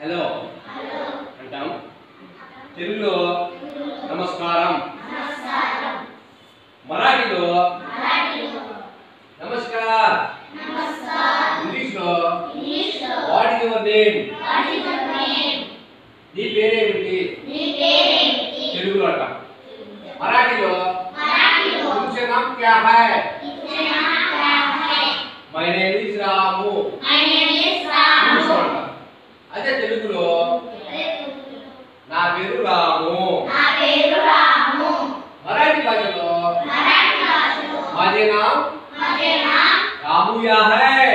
hello అంటాం తెలుగులో నమస్కారం మరాఠీలో నమస్కార్ ఇంగ్లీష్లో వాట్ ఇస్ యువర్ నేమ్ నీ పేరేమిటి తెలుగులో అంటాం మరాఠీలో तुमसे नाम क्या है మై నేమ్ ఇస్ రాము ఇంగ్లీష్లో అంటాం అదే తెలుగులో నా పేరు రాము మరాఠీ భాషలో మాదే నామ్ రాము యా హై